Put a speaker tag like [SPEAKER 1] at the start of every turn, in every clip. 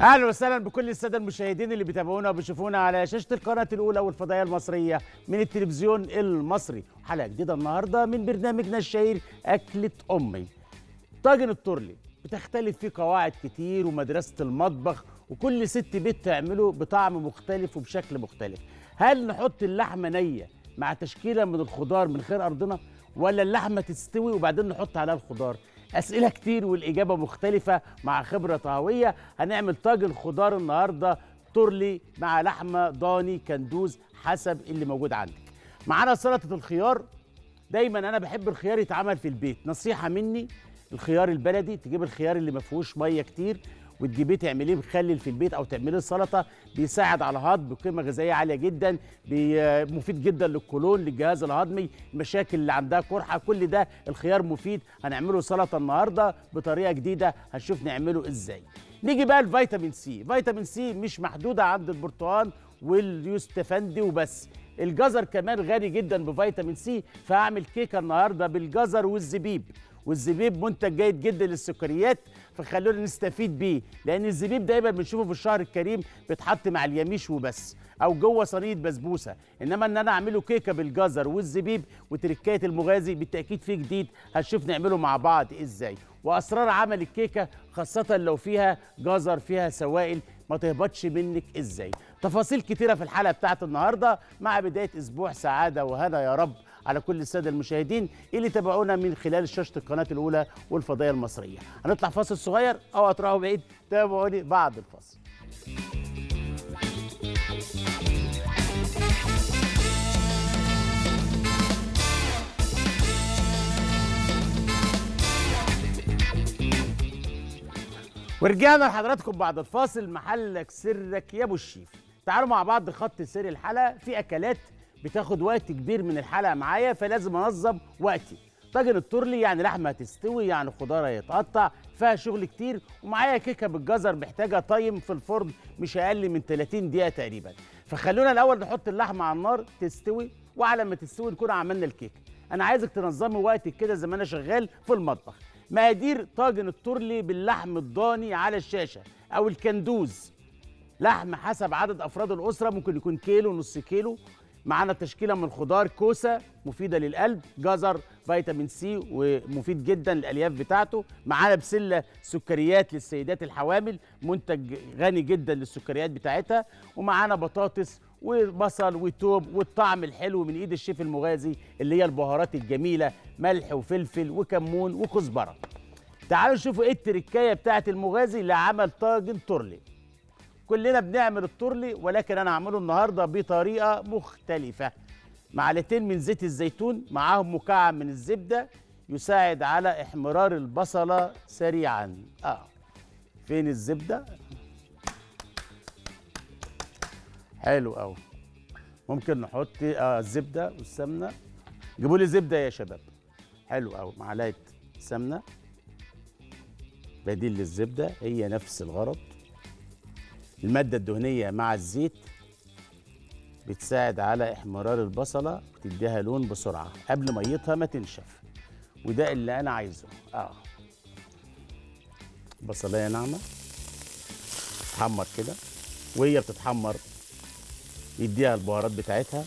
[SPEAKER 1] اهلا وسهلا بكل الساده المشاهدين اللي بيتابعونا وبيشوفونا على شاشه القناه الاولى والفضائيه المصريه من التلفزيون المصري حلقه جديده النهارده من برنامجنا الشهير اكله امي طاجن التورلي بتختلف فيه قواعد كتير ومدرسه المطبخ وكل ست بيت تعمله بطعم مختلف وبشكل مختلف هل نحط اللحمه نيه مع تشكيله من الخضار من خير ارضنا ولا اللحمه تستوي وبعدين نحط عليها الخضار اسئله كتير والاجابه مختلفه مع خبره طهويه هنعمل طاجن خضار النهارده تورلي مع لحمه ضاني كندوز حسب اللي موجود عندك معانا سلطه الخيار دايما انا بحب الخيار يتعمل في البيت نصيحه مني الخيار البلدي تجيب الخيار اللي ما فيهوش ميه كتير وتجيبيه تعمليه مخلل في البيت او تعمليه سلطه بيساعد على الهضم بقيمه غذائيه عاليه جدا بي- مفيد جدا للقولون للجهاز الهضمي المشاكل اللي عندها قرحه كل ده الخيار مفيد هنعمله سلطه النهارده بطريقه جديده هنشوف نعمله ازاي نيجي بقى الفيتامين سي فيتامين سي مش محدوده عند البرتقال واليوستفندي وبس الجزر كمان غني جدا بفيتامين سي فهعمل كيكه النهارده بالجزر والزبيب والزبيب منتج جيد جدا للسكريات فخلونا نستفيد بيه لان الزبيب دايما بنشوفه في الشهر الكريم بيتحط مع اليميش وبس او جوه صينيه بسبوسه انما ان انا اعمله كيكه بالجزر والزبيب وتركايه المغازي بالتاكيد فيه جديد هنشوف نعمله مع بعض ازاي واسرار عمل الكيكه خاصه لو فيها جزر فيها سوائل ما تهبطش منك ازاي تفاصيل كتيره في الحلقه بتاعت النهارده مع بدايه اسبوع سعاده وهنا يا رب على كل الساده المشاهدين اللي تابعونا من خلال شاشه القناه الاولى والفضائيه المصريه هنطلع فاصل صغير او اطرحه بعيد تابعوني بعد الفاصل ورجعنا لحضراتكم بعد الفاصل محلك سرك يا ابو الشيف تعالوا مع بعض خط سير الحلقه في اكلات بتاخد وقت كبير من الحلقه معايا فلازم انظم وقتي طاجن التورلي يعني لحمه هتستوي يعني خضار هيتقطع فيها شغل كتير ومعايا كيكه بالجزر محتاجه طايم في الفرن مش اقل من 30 دقيقه تقريبا فخلونا الاول نحط اللحمه على النار تستوي وعلى ما تستوي نكون عملنا الكيكه انا عايزك تنظمي وقتك كده زي ما انا شغال في المطبخ مقادير طاجن التورلي باللحم الضاني على الشاشه او الكندوز لحم حسب عدد افراد الاسره ممكن يكون كيلو نص كيلو معانا تشكيله من الخضار كوسه مفيده للقلب جزر فيتامين سي ومفيد جدا للالياف بتاعته معانا بسله سكريات للسيدات الحوامل منتج غني جدا للسكريات بتاعتها ومعانا بطاطس وبصل وتوم والطعم الحلو من ايد الشيف المغازي اللي هي البهارات الجميله ملح وفلفل وكمون وكزبره تعالوا نشوفوا ايه التركايه بتاعت المغازي لعمل طاجن تورلي كلنا بنعمل التورلي ولكن انا هعمله النهارده بطريقه مختلفه معلقتين من زيت الزيتون معاهم مكعب من الزبده يساعد على احمرار البصله سريعا اه فين الزبده حلو قوي ممكن نحط اه الزبده والسمنه جيبوا لي زبده يا شباب حلو قوي معلقه سمنه بديل للزبده هي نفس الغرض المادة الدهنية مع الزيت بتساعد على احمرار البصلة وتديها لون بسرعة قبل ميتها ما تنشف وده اللي أنا عايزه اه بصلاية ناعمة تحمر كده وهي بتتحمر يديها البهارات بتاعتها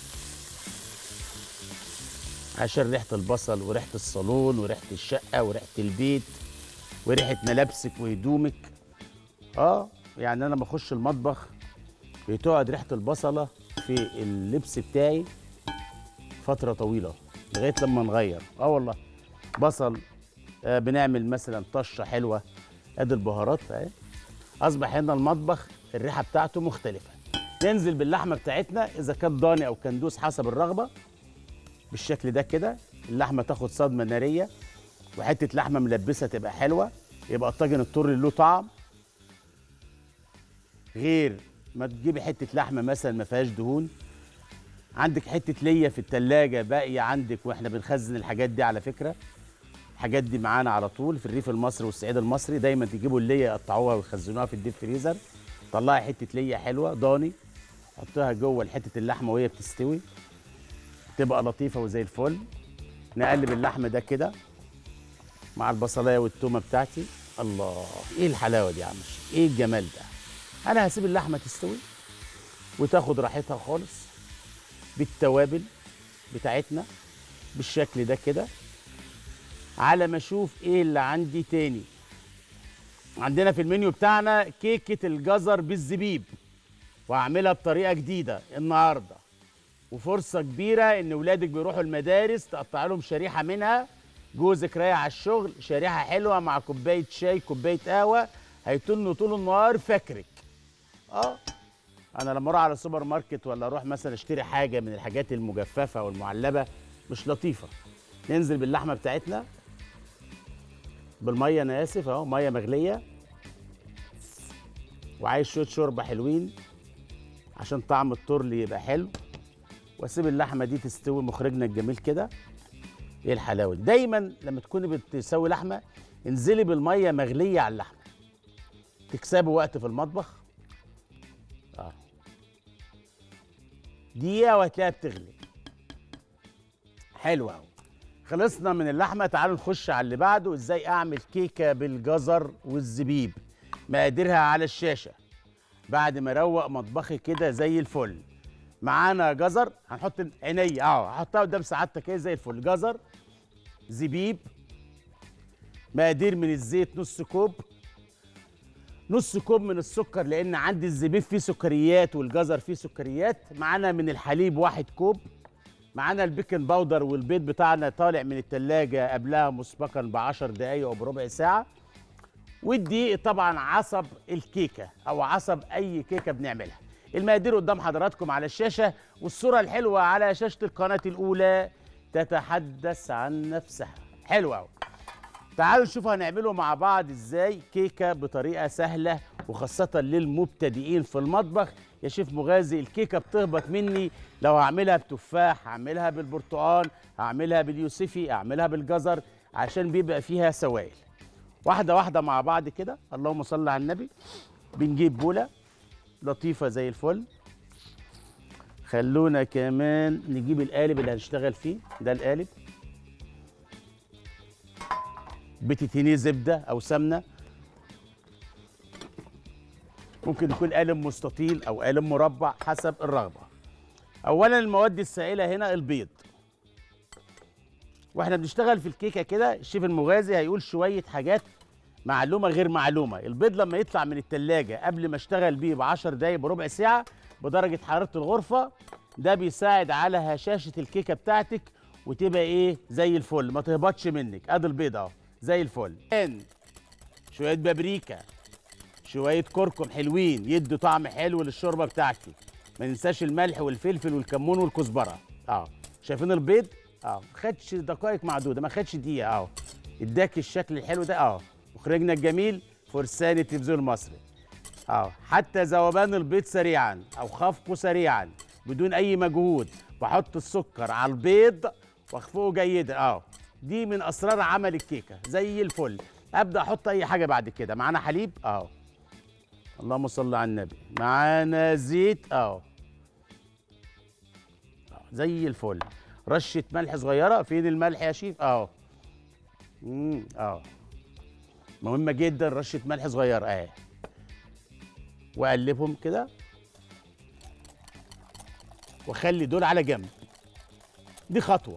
[SPEAKER 1] عشان ريحة البصل وريحة الصالون وريحة الشقة وريحة البيت وريحة ملابسك وهدومك اه يعني انا بخش المطبخ بتقعد ريحه البصله في اللبس بتاعي فتره طويله لغايه لما نغير اه والله بصل آه بنعمل مثلا طشه حلوه ادي البهارات اهي اصبح هنا المطبخ الريحه بتاعته مختلفه ننزل باللحمه بتاعتنا اذا كان ضاني او كندوس حسب الرغبه بالشكل ده كده اللحمه تاخد صدمه ناريه وحته لحمه ملبسه تبقى حلوه يبقى الطاجن التورلي له طعم غير ما تجيبي حته لحمه مثلا ما فيهاش دهون عندك حته ليا في التلاجة باقيه عندك واحنا بنخزن الحاجات دي على فكره الحاجات دي معانا على طول في الريف المصري والصعيد المصري دايما تجيبوا الليا يقطعوها ويخزنوها في الديب فريزر طلعي حته ليا حلوه ضاني حطها جوه حته اللحمه وهي بتستوي تبقى لطيفه وزي الفل نقلب اللحم ده كده مع البصلايه والتومه بتاعتي الله ايه الحلاوه دي يا عم الشيخ؟ ايه الجمال ده انا هسيب اللحمه تستوي وتاخد راحتها خالص بالتوابل بتاعتنا بالشكل ده كده على ما اشوف ايه اللي عندي تاني عندنا في المنيو بتاعنا كيكه الجزر بالزبيب وهعملها بطريقه جديده النهارده وفرصه كبيره ان ولادك بيروحوا المدارس تقطع لهم شريحه منها جوزك رايح على الشغل شريحه حلوه مع كوبايه شاي كوبايه قهوه هيطلوا طول النهار فاكرك اه انا لما اروح على السوبر ماركت ولا اروح مثلا اشتري حاجه من الحاجات المجففه والمعلبه مش لطيفه ننزل باللحمه بتاعتنا بالميه انا اسف اهو ميه مغليه وعايز شويه شوربه حلوين عشان طعم التورلي يبقى حلو واسيب اللحمه دي تستوي مخرجنا الجميل كده ايه الحلاوه دي دايما لما تكوني بتسوي لحمه انزلي بالميه مغليه على اللحمه تكسبوا وقت في المطبخ اه دقيقه وهتلاقيها بتغلي حلو قوي خلصنا من اللحمه تعالوا نخش على اللي بعده ازاي اعمل كيكه بالجزر والزبيب مقاديرها على الشاشه بعد ما اروق مطبخي كده زي الفل معانا جزر هنحط عينيا اه هحطها قدام سعادتك كده زي الفل جزر زبيب مقادير من الزيت نص كوب نص كوب من السكر لان عندي الزبيب فيه سكريات والجزر فيه سكريات معانا من الحليب واحد كوب معانا البيكنج باودر والبيض بتاعنا طالع من التلاجة قبلها مسبقا بعشر دقايق او بربع ساعة والدقيق طبعا عصب الكيكة او عصب اي كيكة بنعملها المقادير قدام حضراتكم على الشاشة والصورة الحلوة على شاشة القناة الأولى تتحدث عن نفسها حلوة أوي تعالوا نشوف هنعمله مع بعض ازاي كيكة بطريقة سهلة وخاصة للمبتدئين في المطبخ يا شيف مغازي الكيكة بتهبط مني لو هعملها بتفاح هعملها بالبرتقال هعملها باليوسفي هعملها بالجزر عشان بيبقى فيها سوائل واحدة واحدة مع بعض كده اللهم صل على النبي بنجيب بولة لطيفة زي الفل خلونا كمان نجيب القالب اللي هنشتغل فيه ده القالب بتتنيه زبدة أو سمنة ممكن يكون قالب مستطيل أو قالب مربع حسب الرغبة أولا المواد السائلة هنا البيض واحنا بنشتغل في الكيكة كده الشيف المغازي هيقول شوية حاجات معلومة غير معلومة البيض لما يطلع من التلاجة قبل ما اشتغل بيه بعشر دقايق بربع ساعة بدرجة حرارة الغرفة ده بيساعد على هشاشة الكيكة بتاعتك وتبقى ايه زي الفل ما تهبطش منك ادي البيض اهو زي الفل شوية بابريكا شوية كركم حلوين يدوا طعم حلو للشوربة بتاعتي ما ننساش الملح والفلفل والكمون والكزبرة اه شايفين البيض اه ما خدش دقائق معدودة ما خدش دقيقة اه اداك الشكل الحلو ده اه مخرجنا الجميل فرسان التلفزيون المصري اه حتى ذوبان البيض سريعا او خفقه سريعا بدون اي مجهود بحط السكر على البيض واخفقه جيدا اه دي من اسرار عمل الكيكه زي الفل ابدا احط اي حاجه بعد كده معانا حليب اه اللهم صل على النبي معانا زيت اه زي الفل رشه ملح صغيره فين الملح يا شيف اه امم اه مهمه جدا رشه ملح صغيره اه واقلبهم كده واخلي دول على جنب دي خطوه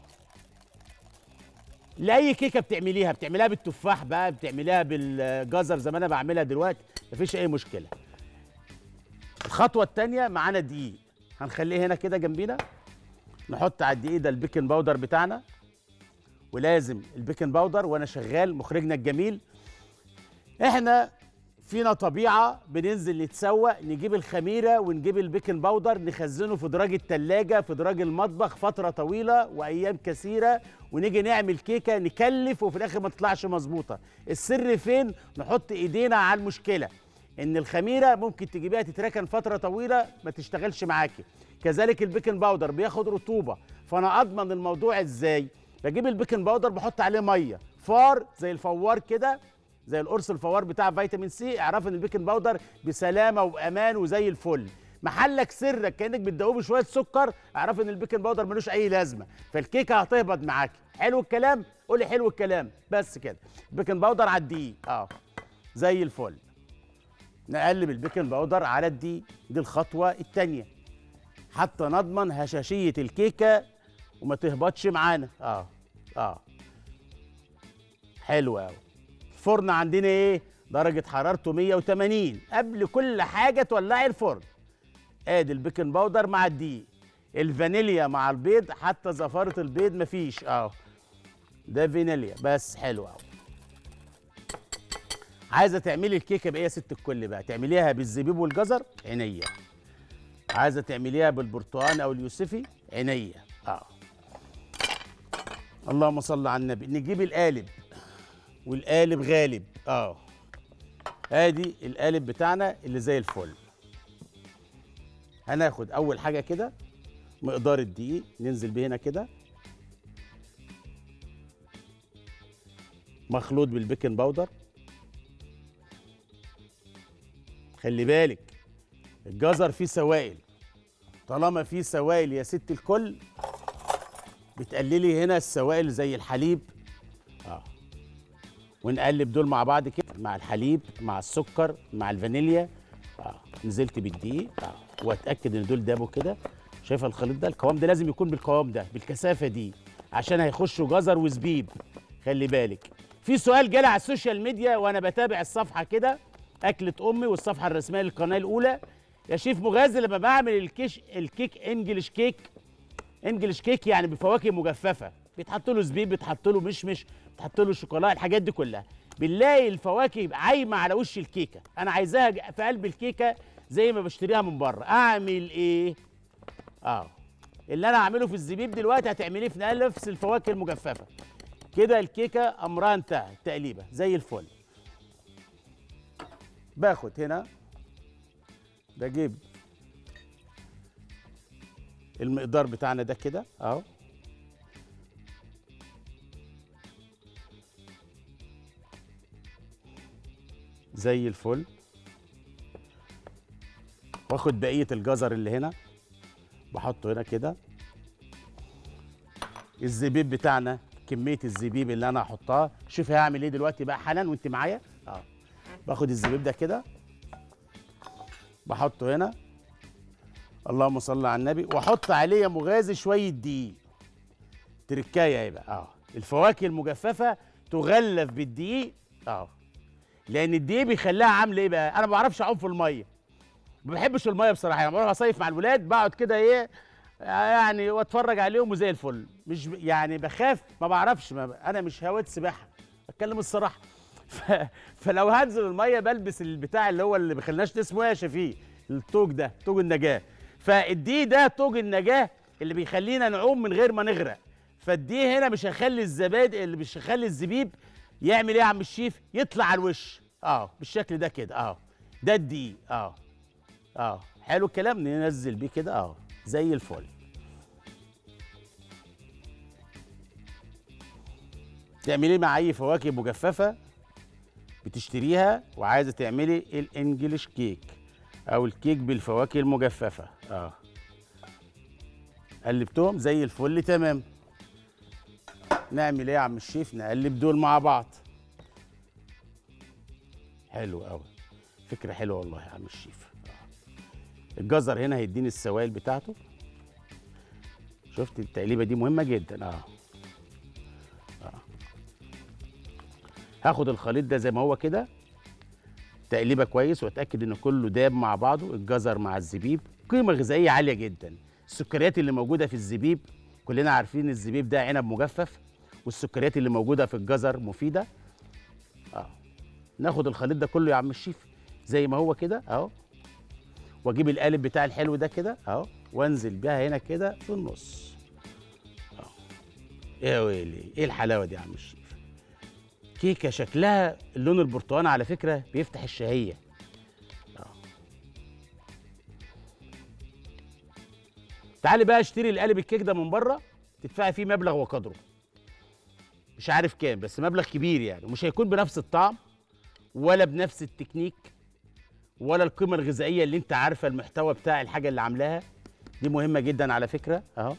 [SPEAKER 1] لاي كيكه بتعمليها بتعمليها بالتفاح بقى بتعمليها بالجزر زي ما انا بعملها دلوقتي مفيش اي مشكله الخطوه الثانيه معانا دقيق هنخليه هنا كده جنبينا نحط على الدقيق ده البيكنج باودر بتاعنا ولازم البيكنج باودر وانا شغال مخرجنا الجميل احنا فينا طبيعه بننزل نتسوق نجيب الخميره ونجيب البيكنج باودر نخزنه في دراج التلاجة في دراج المطبخ فتره طويله وايام كثيره ونيجي نعمل كيكه نكلف وفي الاخر ما تطلعش مظبوطه السر فين نحط ايدينا على المشكله ان الخميره ممكن تجيبيها تتركن فتره طويله ما تشتغلش معاكي كذلك البيكنج باودر بياخد رطوبه فانا اضمن الموضوع ازاي بجيب البيكنج باودر بحط عليه ميه فار زي الفوار كده زي القرص الفوار بتاع فيتامين سي اعرف ان البيكنج باودر بسلامه وامان وزي الفل محلك سرك كانك بتدوبه شويه سكر اعرف ان البيكنج باودر ملوش اي لازمه فالكيكه هتهبط معاكي حلو الكلام قولي حلو الكلام بس كده البيكنج باودر على الدقيق اه زي الفل نقلب البيكنج باودر على الدقيق دي الخطوه الثانيه حتى نضمن هشاشيه الكيكه وما تهبطش معانا اه اه حلو قوي الفرن عندنا ايه درجه حرارته 180 قبل كل حاجه تولعي الفرن ادي البيكنج باودر مع الدقيق الفانيليا مع البيض حتى زفاره البيض مفيش اه ده فانيليا بس حلو قوي عايزه تعملي الكيكه بايه يا ست الكل بقى تعمليها بالزبيب والجزر عينيا عايزه تعمليها بالبرتقال او اليوسفي عينيا اه اللهم صل على النبي نجيب القالب والقالب غالب اه ادي القالب بتاعنا اللي زي الفل هناخد اول حاجه كده مقدار الدقيق ننزل بيه هنا كده مخلوط بالبيكنج باودر خلي بالك الجزر فيه سوائل طالما فيه سوائل يا ست الكل بتقللي هنا السوائل زي الحليب اه ونقلب دول مع بعض كده مع الحليب مع السكر مع الفانيليا اه نزلت بالدقيق اه واتاكد ان دول دابوا كده شايفه الخليط ده القوام ده لازم يكون بالقوام ده بالكثافه دي عشان هيخشوا جزر وزبيب خلي بالك في سؤال جالي على السوشيال ميديا وانا بتابع الصفحه كده اكله امي والصفحه الرسميه للقناه الاولى يا شيف مغازي لما بعمل الكيش الكيك انجلش كيك انجلش كيك يعني بفواكه مجففه بيتحط له زبيب بيتحط له مشمش بيتحط له شوكولاته الحاجات دي كلها بنلاقي الفواكه عايمه على وش الكيكه انا عايزاها في قلب الكيكه زي ما بشتريها من بره اعمل ايه اه اللي انا اعمله في الزبيب دلوقتي هتعمليه في نفس الفواكه المجففه كده الكيكه امرها انتهى تقليبه زي الفل باخد هنا بجيب المقدار بتاعنا ده كده اهو زي الفل واخد بقيه الجزر اللي هنا بحطه هنا كده الزبيب بتاعنا كميه الزبيب اللي انا هحطها شوف هعمل ايه دلوقتي بقى حالا وانت معايا اه باخد الزبيب ده كده بحطه هنا اللهم صل على النبي واحط عليه يا مغازي شويه دقيق تركايه اهي بقى اه الفواكه المجففه تغلف بالدقيق اه لان الدقيق بيخليها عامله ايه بقى انا ما بعرفش اعوم في الميه ما بحبش الميه بصراحه يعني بروح اصيف مع الولاد بقعد كده ايه يعني واتفرج عليهم وزي الفل مش ب... يعني بخاف ما بعرفش ما... انا مش هواة سباحه اتكلم الصراحه ف... فلو هنزل الميه بلبس البتاع اللي هو اللي ما بيخليناش اسمه ايه يا شفيق التوج ده توج النجاه فالدي ده توج النجاه اللي بيخلينا نعوم من غير ما نغرق فالدي هنا مش هيخلي الزبادي اللي مش هيخلي الزبيب يعمل ايه يا عم الشيف يطلع على الوش اه بالشكل ده كده اه ده الدقيق اه اه حلو الكلام ننزل بيه كده اه زي الفل تعمليه مع اي فواكه مجففه بتشتريها وعايزه تعملي الانجليش كيك او الكيك بالفواكه المجففه اه قلبتهم زي الفل تمام نعمل ايه يا عم الشيف نقلب دول مع بعض حلو قوي فكره حلوه والله يا عم الشيف آه. الجزر هنا هيديني السوائل بتاعته شفت التقليبه دي مهمه جدا اه هاخد الخليط ده زي ما هو كده تقليبه كويس واتاكد ان كله داب مع بعضه الجزر مع الزبيب قيمه غذائيه عاليه جدا السكريات اللي موجوده في الزبيب كلنا عارفين الزبيب ده عنب مجفف والسكريات اللي موجوده في الجزر مفيده اه ناخد الخليط ده كله يا عم الشيف زي ما هو كده اهو واجيب القالب بتاع الحلو ده كده اهو وانزل بيها هنا كده في النص اهو ايه يا ويلي ايه الحلاوه دي يا عم الشيف كيكه شكلها اللون البرتقاني على فكره بيفتح الشهيه آه. تعالي بقى اشتري القالب الكيك ده من بره تدفعي فيه مبلغ وقدره مش عارف كام بس مبلغ كبير يعني ومش هيكون بنفس الطعم ولا بنفس التكنيك ولا القيمه الغذائيه اللي انت عارفه المحتوى بتاع الحاجه اللي عاملاها دي مهمه جدا على فكره اهو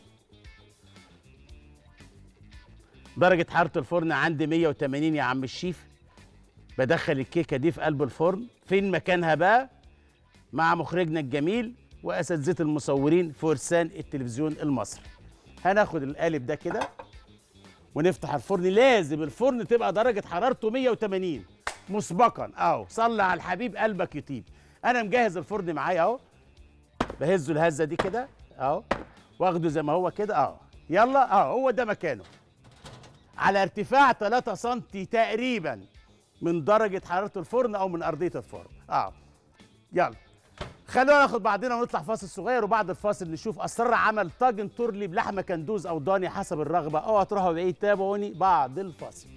[SPEAKER 1] درجة حرارة الفرن عندي 180 يا عم الشيف بدخل الكيكه دي في قلب الفرن فين مكانها بقى مع مخرجنا الجميل واساتذه المصورين فرسان التلفزيون المصري هناخد القالب ده كده ونفتح الفرن لازم الفرن تبقى درجه حرارته 180 مسبقا اهو صلي على الحبيب قلبك يطيب انا مجهز الفرن معايا اهو بهزه الهزه دي كده اهو واخده زي ما هو كده اهو يلا اهو هو ده مكانه على ارتفاع 3 سم تقريبا من درجه حراره الفرن او من ارضيه الفرن اه يلا خلونا ناخد بعضنا ونطلع فاصل صغير وبعد الفاصل نشوف اسرار عمل طاجن تورلي بلحمه كندوز او ضاني حسب الرغبه اوعوا تروحوا بعيد تابعوني بعد الفاصل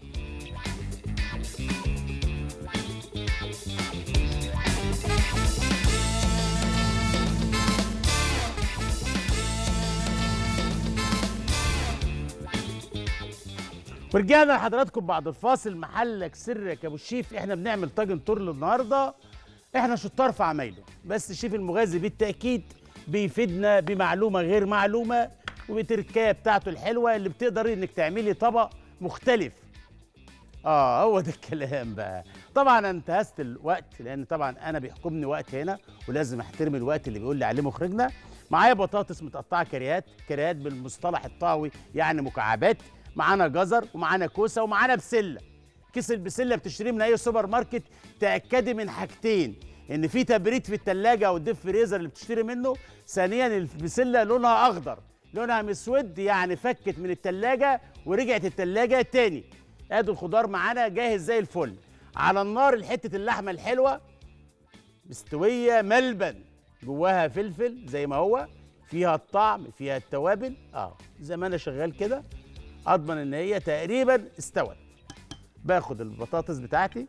[SPEAKER 1] ورجعنا لحضراتكم بعد الفاصل محلك سرك يا ابو الشيف احنا بنعمل طاجن تورل النهارده احنا شطار في عمايله بس الشيف المغازي بالتاكيد بيفيدنا بمعلومه غير معلومه وبتركايه بتاعته الحلوه اللي بتقدري انك تعملي طبق مختلف اه هو ده الكلام بقى طبعا انا انتهزت الوقت لان طبعا انا بيحكمني وقت هنا ولازم احترم الوقت اللي بيقول لي عليه مخرجنا معايا بطاطس متقطعه كريات كريات بالمصطلح الطاوي يعني مكعبات معانا جزر ومعانا كوسه ومعانا بسله كيس البسله بتشتريه من اي سوبر ماركت تاكدي من حاجتين ان في تبريد في الثلاجه او الديب فريزر اللي بتشتري منه ثانيا البسله لونها اخضر لونها مسود يعني فكت من الثلاجه ورجعت الثلاجه تاني ادي الخضار معانا جاهز زي الفل على النار حته اللحمه الحلوه مستويه ملبن جواها فلفل زي ما هو فيها الطعم فيها التوابل اه زي ما انا شغال كده اضمن ان هي تقريبا استوت باخد البطاطس بتاعتي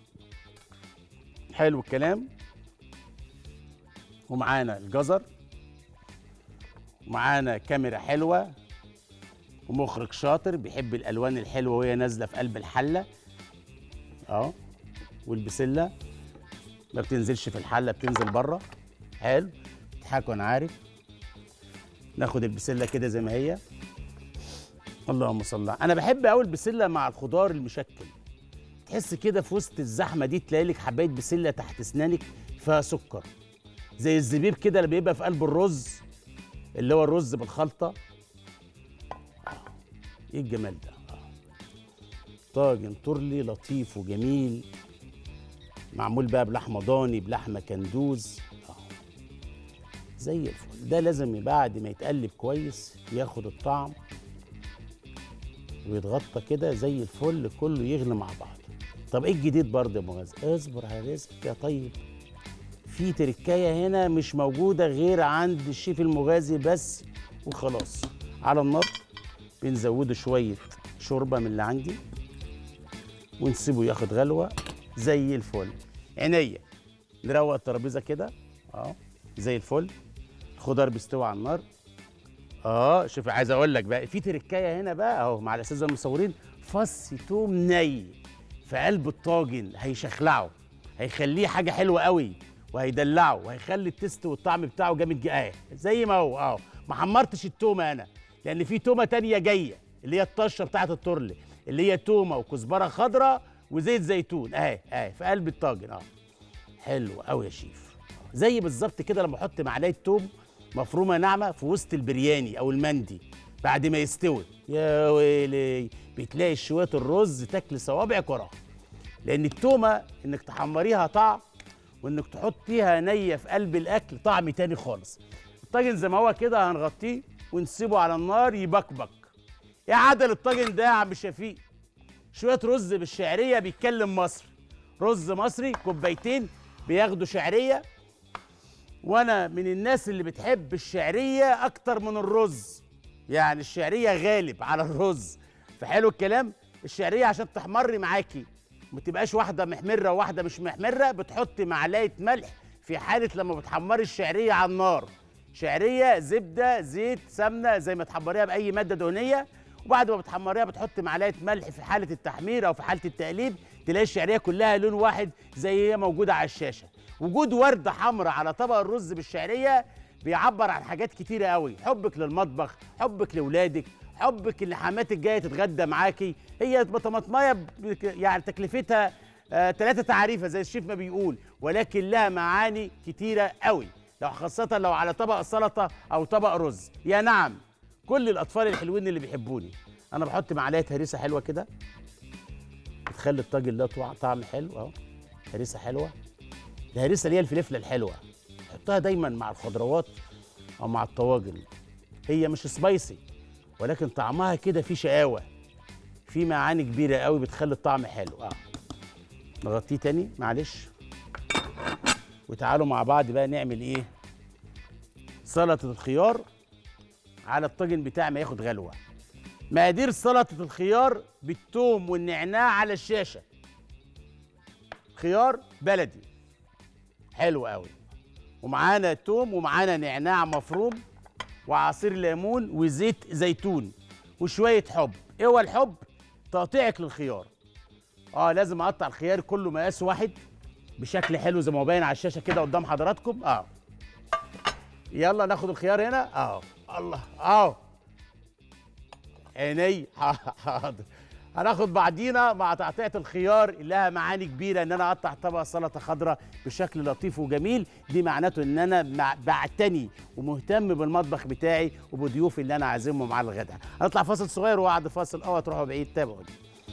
[SPEAKER 1] حلو الكلام ومعانا الجزر ومعانا كاميرا حلوه ومخرج شاطر بيحب الالوان الحلوه وهي نازله في قلب الحله اه والبسله ما بتنزلش في الحله بتنزل بره حلو تضحكوا انا عارف ناخد البسله كده زي ما هي اللهم صل على انا بحب قوي البسله مع الخضار المشكل تحس كده في وسط الزحمه دي تلاقي لك حبايه بسله تحت اسنانك فيها سكر زي الزبيب كده اللي بيبقى في قلب الرز اللي هو الرز بالخلطه آه. ايه الجمال ده آه. طاجن ترلي لطيف وجميل معمول بقى بلحمه ضاني بلحمه كندوز آه. زي الفل ده لازم بعد ما يتقلب كويس ياخد الطعم ويتغطى كده زي الفل كله يغلي مع بعض طب ايه الجديد برضه يا مغازي اصبر على رزقك يا طيب في تركايه هنا مش موجوده غير عند الشيف المغازي بس وخلاص على النار بنزوده شويه شوربه من اللي عندي ونسيبه ياخد غلوه زي الفل عينيا نروق الترابيزه كده اه زي الفل الخضار بيستوي على النار اه شوف عايز اقول لك بقى في تركايه هنا بقى اهو مع الاساتذه المصورين فص توم ني في قلب الطاجن هيشخلعه هيخليه حاجه حلوه قوي وهيدلعه وهيخلي التست والطعم بتاعه جامد جاي زي ما هو اه ما حمرتش التومه انا لان في تومه تانية جايه اللي هي الطشه بتاعه الترل اللي هي تومه وكزبره خضراء وزيت زيتون اهي اهي في قلب الطاجن اه حلو قوي يا شيف زي بالظبط كده لما احط معلقه توم مفرومه ناعمه في وسط البرياني او المندي بعد ما يستوي يا ويلي بتلاقي شويه الرز تاكل صوابعك وراها لان التومه انك تحمريها طعم وانك تحطيها نيه في قلب الاكل طعم تاني خالص الطاجن زي ما هو كده هنغطيه ونسيبه على النار يبكبك يا عدل الطاجن ده يا عم شفيق شويه رز بالشعريه بيتكلم مصر رز مصري كوبايتين بياخدوا شعريه وانا من الناس اللي بتحب الشعريه اكتر من الرز يعني الشعريه غالب على الرز فحلو الكلام الشعريه عشان تحمر معاكي ما تبقاش واحده محمره وواحده مش محمره بتحطي معلقه ملح في حاله لما بتحمري الشعريه على النار شعريه زبده زيت سمنه زي ما تحمريها باي ماده دهنيه وبعد ما بتحمريها بتحط معلقه ملح في حاله التحمير او في حاله التقليب تلاقي الشعريه كلها لون واحد زي هي موجوده على الشاشه وجود ورده حمراء على طبق الرز بالشعريه بيعبر عن حاجات كتيره قوي حبك للمطبخ حبك لاولادك حبك اللي حماتك جايه تتغدى معاكي هي طماطمايه يعني تكلفتها آه ثلاثة تعريفة زي الشيف ما بيقول ولكن لها معاني كتيرة قوي لو خاصة لو على طبق سلطة أو طبق رز يا نعم كل الأطفال الحلوين اللي بيحبوني أنا بحط معلقة هريسة حلوة كده بتخلي الطاجن ده طع- طعم حلو أهو هريسة حلوة الهريسة اللي هي الفلفلة الحلوة حطها دايما مع الخضروات أو مع الطواجن هي مش سبايسي ولكن طعمها كده فيه شقاوة في معاني كبيرة قوي بتخلي الطعم حلو اه نغطيه تاني معلش وتعالوا مع بعض بقى نعمل ايه سلطة الخيار على الطاجن بتاعي ما ياخد غلوة مقادير سلطة الخيار بالثوم والنعناع على الشاشة خيار بلدي حلو قوي ومعانا توم ومعانا نعناع مفروم وعصير ليمون وزيت زيتون وشوية حب ايه هو الحب تقطيعك للخيار اه لازم اقطع الخيار كله مقاس واحد بشكل حلو زي ما هو باين على الشاشه كده قدام حضراتكم اه يلا ناخد الخيار هنا اه الله اه عيني حاضر هناخد بعدينا مع تقطيعة الخيار اللي لها معاني كبيرة ان انا اقطع طبق سلطة خضراء بشكل لطيف وجميل دي معناته ان انا مع- بعتني ومهتم بالمطبخ بتاعي وبضيوفي اللي انا عازمهم على الغداء هنطلع فاصل صغير وبعد فاصل اوعى تروحوا بعيد تابعوني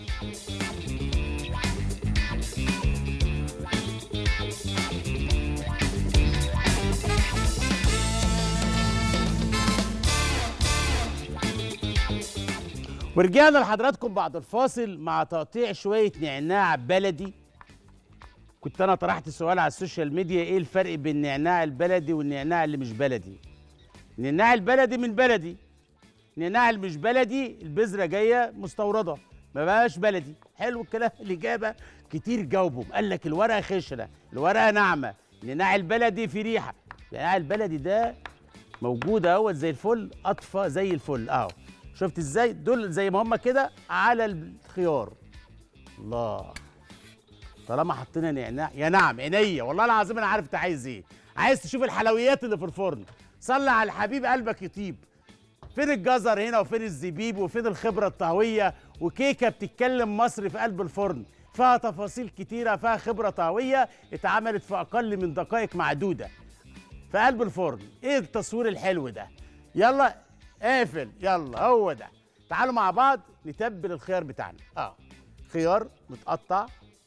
[SPEAKER 1] ورجعنا لحضراتكم بعد الفاصل مع تقطيع شوية نعناع بلدي كنت أنا طرحت سؤال على السوشيال ميديا إيه الفرق بين النعناع البلدي والنعناع اللي مش بلدي النعناع البلدي من بلدي النعناع اللي مش بلدي البذرة جاية مستوردة ما بقاش بلدي حلو الكلام الإجابة كتير جاوبهم قال لك الورقة خشنة الورقة ناعمة النعناع البلدي في ريحة النعناع البلدي ده موجود اهوت زي الفل اطفى زي الفل اهو شفت ازاي دول زي ما هم كده على الخيار الله طالما حطينا نعناع يا نعم عينيا والله العظيم انا عارف انت عايز ايه عايز تشوف الحلويات اللي في الفرن صلي على الحبيب قلبك يطيب فين الجزر هنا وفين الزبيب وفين الخبرة الطهوية وكيكة بتتكلم مصري في قلب الفرن فيها تفاصيل كتيرة فيها خبرة طهوية اتعملت في أقل من دقائق معدودة في قلب الفرن ايه التصوير الحلو ده يلا قافل يلا هو ده تعالوا مع بعض نتبل الخيار بتاعنا اه خيار متقطع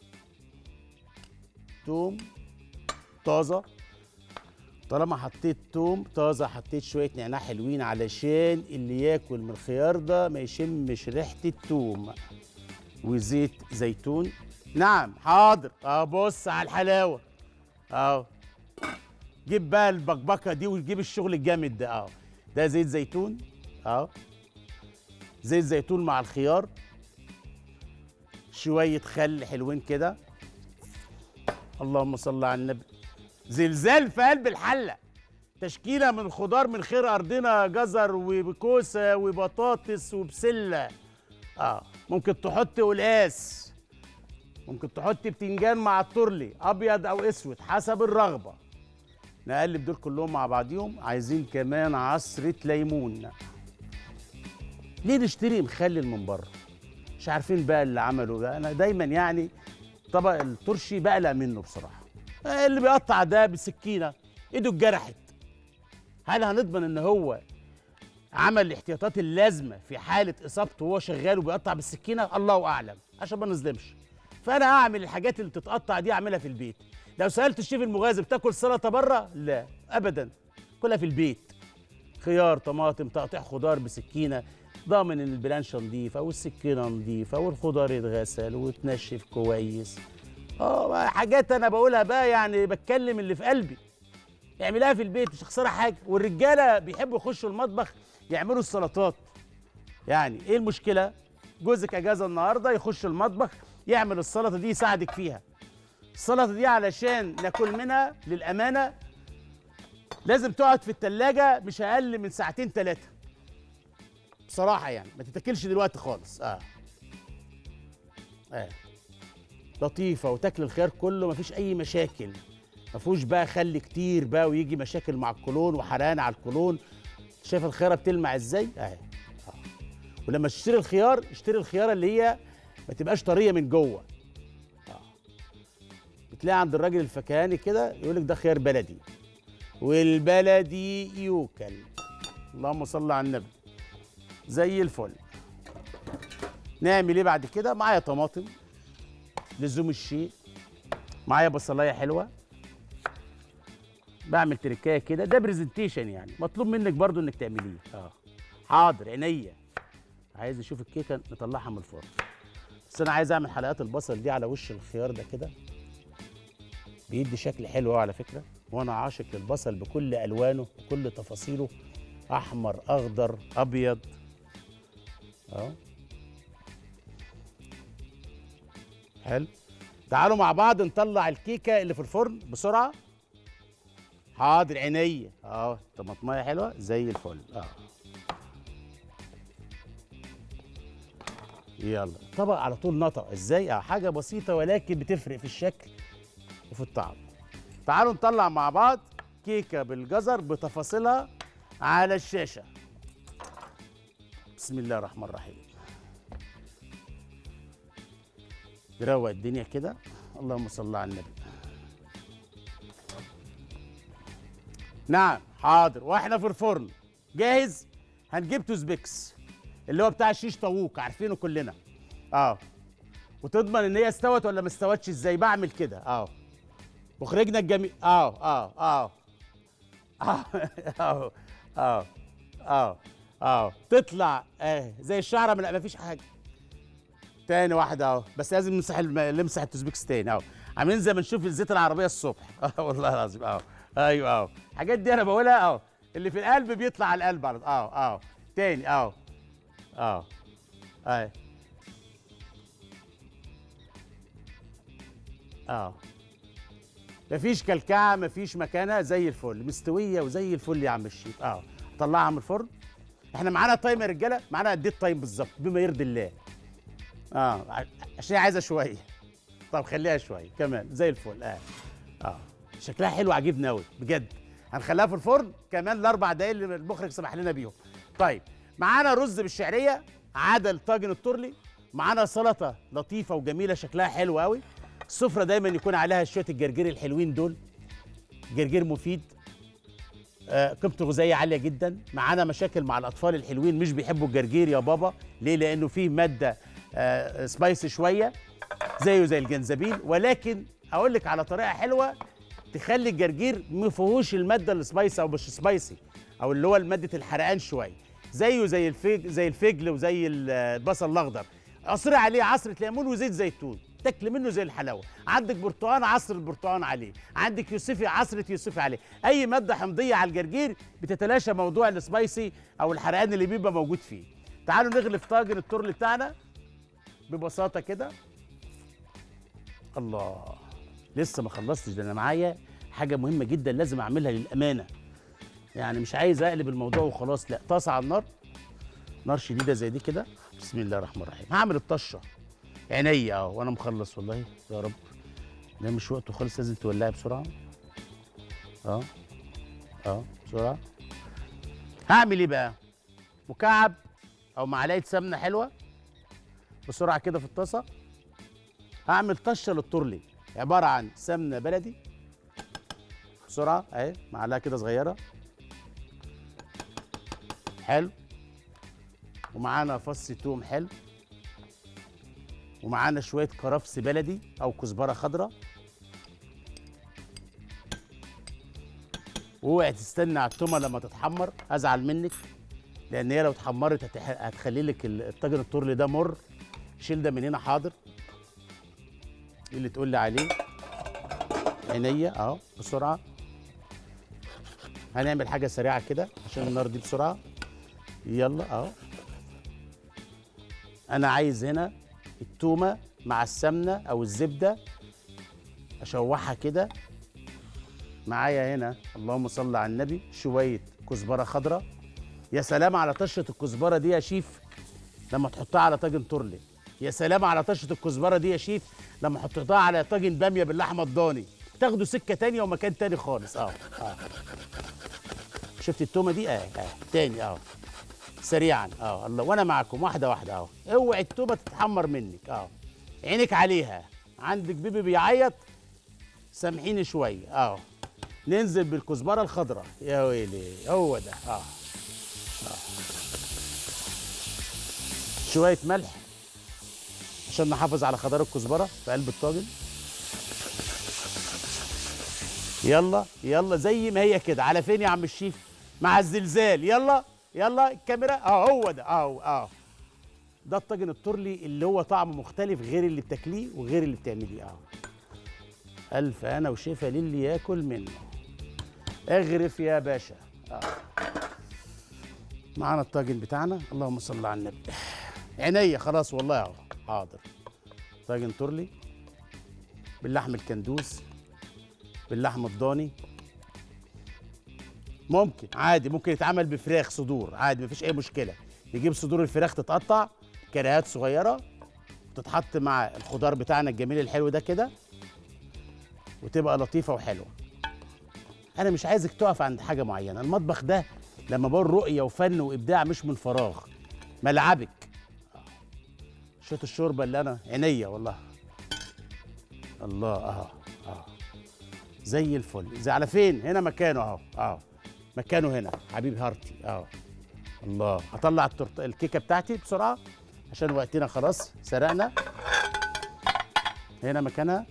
[SPEAKER 1] توم طازه طالما حطيت توم طازه حطيت شويه نعناع حلوين علشان اللي ياكل من الخيار ده ما يشمش ريحه التوم وزيت زيتون نعم حاضر اه بص على الحلاوه اهو جيب بقى البكبكه دي وتجيب الشغل الجامد ده اه ده زيت زيتون اه زيت زيتون مع الخيار شويه خل حلوين كده اللهم صل على النبي زلزال في قلب الحله تشكيله من خضار من خير ارضنا جزر وكوسه وبطاطس وبسله اه ممكن تحط قلقاس ممكن تحط بتنجان مع الترلي ابيض او اسود حسب الرغبه نقلب دول كلهم مع بعضيهم عايزين كمان عصرة ليمون ليه نشتري مخلل من بره مش عارفين بقى اللي عمله ده انا دايما يعني طبق الترشي بقلق منه بصراحه آه، اللي بيقطع ده بسكينه ايده اتجرحت هل هنضمن ان هو عمل الاحتياطات اللازمه في حاله اصابته وهو شغال وبيقطع بالسكينه الله اعلم عشان ما نظلمش فانا اعمل الحاجات اللي بتتقطع دي اعملها في البيت لو سالت الشيف المغازي بتاكل سلطه بره لا ابدا كلها في البيت خيار طماطم تقطيع خضار بسكينه ضامن ان البلانشه نظيفه والسكينه نظيفه والخضار يتغسل ويتنشف كويس اه حاجات انا بقولها بقى يعني بتكلم اللي في قلبي اعملها في البيت مش هخسرها حاجه والرجاله بيحبوا يخشوا المطبخ يعملوا السلطات يعني ايه المشكله جوزك اجازه النهارده يخش المطبخ يعمل السلطه دي يساعدك فيها السلطه دي علشان ناكل منها للامانه لازم تقعد في التلاجة مش اقل من ساعتين ثلاثه بصراحه يعني ما تتاكلش دلوقتي خالص اه اه لطيفه وتاكل الخيار كله مفيش اي مشاكل ما فيهوش بقى خل كتير بقى ويجي مشاكل مع الكولون وحرقان على الكولون شايف الخياره بتلمع ازاي اهي آه. ولما تشتري الخيار اشتري الخياره اللي هي ما تبقاش طريه من جوه آه. وتلاقي عند الراجل الفكهاني كده يقول لك ده خيار بلدي والبلدي يوكل اللهم صل على النبي زي الفل نعمل ايه بعد كده معايا طماطم لزوم الشيء معايا بصلايه حلوه بعمل تركايه كده ده برزنتيشن يعني مطلوب منك برضو انك تعمليه اه حاضر عينيا عايز اشوف الكيكه نطلعها من الفرن بس انا عايز اعمل حلقات البصل دي على وش الخيار ده كده بيدي شكل حلو أوي على فكره وانا عاشق للبصل بكل الوانه بكل تفاصيله احمر اخضر ابيض اهو حلو تعالوا مع بعض نطلع الكيكه اللي في الفرن بسرعه حاضر عينيا اه طماطمايه حلوه زي الفل اه يلا طبق على طول نطق ازاي اه حاجه بسيطه ولكن بتفرق في الشكل وفي الطعم تعالوا نطلع مع بعض كيكه بالجزر بتفاصيلها على الشاشه بسم الله الرحمن الرحيم نروق الدنيا كده اللهم صل على النبي نعم حاضر واحنا في الفرن جاهز هنجيب توزبيكس اللي هو بتاع الشيش طاووق عارفينه كلنا اه وتضمن ان هي استوت ولا ما استوتش ازاي بعمل كده اه مخرجنا الجميل اه اه اه اه اه اه اه اه تطلع اه زي الشعره من ما فيش حاجه تاني واحده اهو بس لازم نمسح الم... نمسح التوزبيكس تاني اهو عاملين زي ما نشوف الزيت العربيه الصبح اه والله العظيم اهو ايوه اهو الحاجات دي انا بقولها اهو اللي في القلب بيطلع على القلب على اه اه تاني اهو اه اهي اه مفيش كلكعه مفيش مكانه زي الفل مستويه وزي الفل يا عم الشيف اه طلعها من الفرن احنا معانا تايم يا رجاله معانا قد ايه التايم بالظبط بما يرضي الله اه ع- عشان هي عايزه شويه طب خليها شويه كمان زي الفل اه اه شكلها حلو عاجبني قوي بجد هنخليها في الفرن كمان الاربع دقايق اللي المخرج سمح لنا بيهم طيب معانا رز بالشعريه عدل طاجن التورلي معانا سلطه لطيفه وجميله شكلها حلو قوي السفره دايما يكون عليها شويه الجرجير الحلوين دول جرجير مفيد آه، قيمته الغذائيه عاليه جدا معانا مشاكل مع الاطفال الحلوين مش بيحبوا الجرجير يا بابا ليه لانه فيه ماده آه، سبايسي شويه زيه زي الجنزبيل ولكن اقول لك على طريقه حلوه تخلي الجرجير ما فيهوش الماده السبايسي او مش سبايسي او اللي هو ماده الحرقان شويه زيه زي الفيج زي الفجل وزي ال- البصل الاخضر عصري عليه عصره ليمون وزيت زيتون تاكل منه زي الحلاوه عندك برتقان عصر البرتقان عليه عندك يوسفي عصره يوسفي عليه اي ماده حمضيه على الجرجير بتتلاشى موضوع السبايسي او الحرقان اللي بيبقى موجود فيه تعالوا نغلف طاجن التورل بتاعنا ببساطه كده الله لسه ما خلصتش ده انا معايا حاجه مهمه جدا لازم اعملها للامانه يعني مش عايز اقلب الموضوع وخلاص لا طاسه على النار نار شديده زي دي كده بسم الله الرحمن الرحيم هعمل الطشه عينيا اه وانا مخلص والله يا رب ده مش وقته خالص لازم تولعي بسرعه اه اه بسرعه هعمل ايه بقى مكعب او معلقه سمنه حلوه بسرعه كده في الطاسه هعمل طشه للتورلي عباره عن سمنه بلدي بسرعه اهي معلقه كده صغيره حلو ومعانا فص توم حلو ومعانا شويه كرفس بلدي او كزبره خضراء واوعي تستنى على التومه لما تتحمر ازعل منك لان هي لو اتحمرت هتح- هتخلي لك ال- الطاجن التورلي ده مر شيل ده من هنا حاضر ايه اللي تقول لي عليه عينيا اهو بسرعه هنعمل حاجه سريعه كده عشان النار دي بسرعه يلا اهو انا عايز هنا التومه مع السمنه او الزبده اشوحها كده معايا هنا اللهم صل على النبي شويه كزبره خضراء يا سلام على طشه الكزبره دي يا شيف لما تحطها على طاجن تورلي يا سلام على طشه الكزبره دي يا شيف لما تحطها على طاجن باميه باللحمه الضاني تاخدوا سكه تانية ومكان تاني خالص اه اه شفت التومه دي اه اه تاني اه سريعا اه الله وانا معاكم واحده واحده اه اوعي التومه تتحمر منك اه عينك عليها عندك بيبي بيعيط سامحيني شويه اهو ننزل بالكزبره الخضراء يا ويلي هو ده اه, آه. شويه ملح عشان نحافظ على خضار الكزبره في قلب الطاجن يلا يلا زي ما هي كده على فين يا عم الشيف مع الزلزال يلا يلا الكاميرا اه هو ده اهو اه ده الطاجن الترلي اللي هو طعمه مختلف غير اللي بتاكليه وغير اللي بتعمليه اه الف انا وشفا للي ياكل منه اغرف يا باشا آه. معانا الطاجن بتاعنا اللهم صل على النبي عينيا خلاص والله اهو حاضر طاجن ترلي باللحم الكندوز باللحم الضاني ممكن عادي ممكن يتعمل بفراخ صدور عادي مفيش اي مشكله نجيب صدور الفراخ تتقطع كريهات صغيره وتتحط مع الخضار بتاعنا الجميل الحلو ده كده وتبقى لطيفه وحلوه انا مش عايزك تقف عند حاجه معينه المطبخ ده لما بقول رؤيه وفن وابداع مش من فراغ ملعبك شويه الشوربه اللي انا عينيا والله الله اهو اهو زي الفل زي على فين هنا مكانه اهو اهو مكانه هنا حبيب هارتي اهو الله هطلع التورت الكيكه بتاعتي بسرعه عشان وقتنا خلاص سرقنا هنا مكانها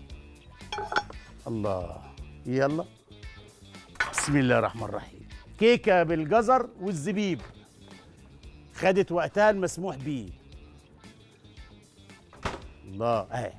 [SPEAKER 1] الله يلا بسم الله الرحمن الرحيم كيكه بالجزر والزبيب خدت وقتها المسموح بيه الله اهي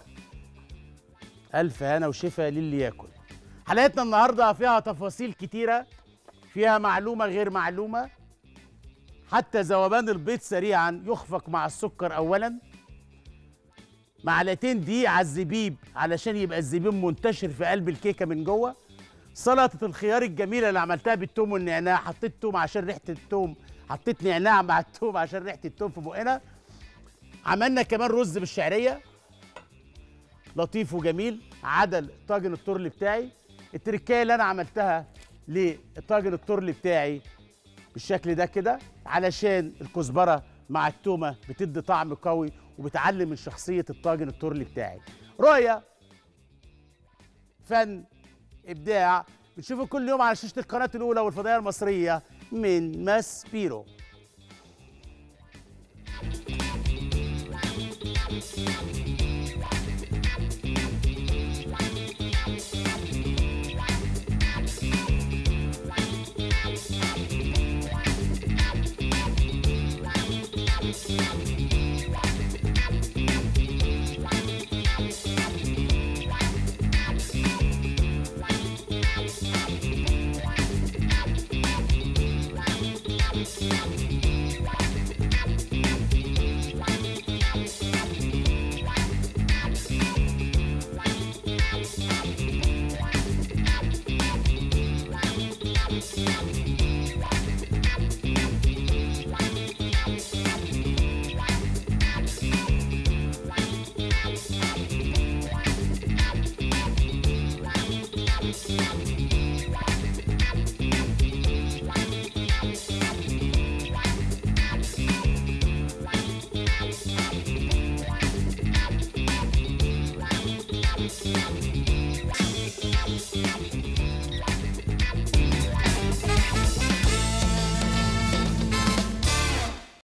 [SPEAKER 1] الف هنا وشفا للي ياكل حلقتنا النهارده فيها تفاصيل كتيره فيها معلومه غير معلومه حتى ذوبان البيض سريعا يخفق مع السكر اولا معلقتين دقيق على الزبيب علشان يبقى الزبيب منتشر في قلب الكيكه من جوه سلطه الخيار الجميله اللي عملتها بالثوم والنعناع حطيت توم عشان ريحه الثوم حطيت نعناع مع الثوم عشان ريحه الثوم في بقنا عملنا كمان رز بالشعريه لطيف وجميل عدل طاجن الترلي بتاعي التركايه اللي انا عملتها للطاجن الترلي بتاعي بالشكل ده كده علشان الكزبره مع التومه بتدي طعم قوي وبتعلم من شخصيه الطاجن الترلي بتاعي رؤيه فن ابداع بتشوفوا كل يوم على شاشه القناه الاولى والفضائيه المصريه من ماس بيرو